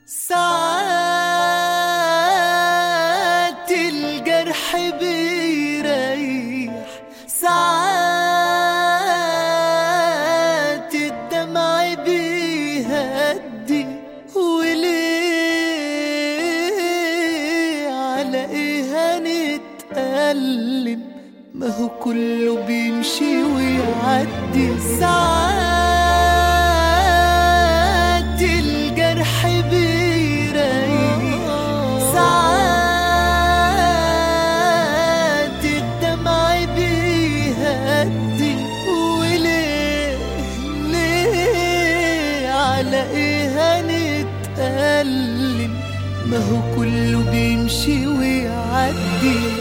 ساعات الجرح بيريح ساعات الدمع بيهدي وليه على ايه هنتألم ما هو كله بيمشي ويعدي ساعات الجرح بيريح ساعات الدمع بيهدي وليه ليه على ايه هنتألم ما هو كله بيمشي ويعدي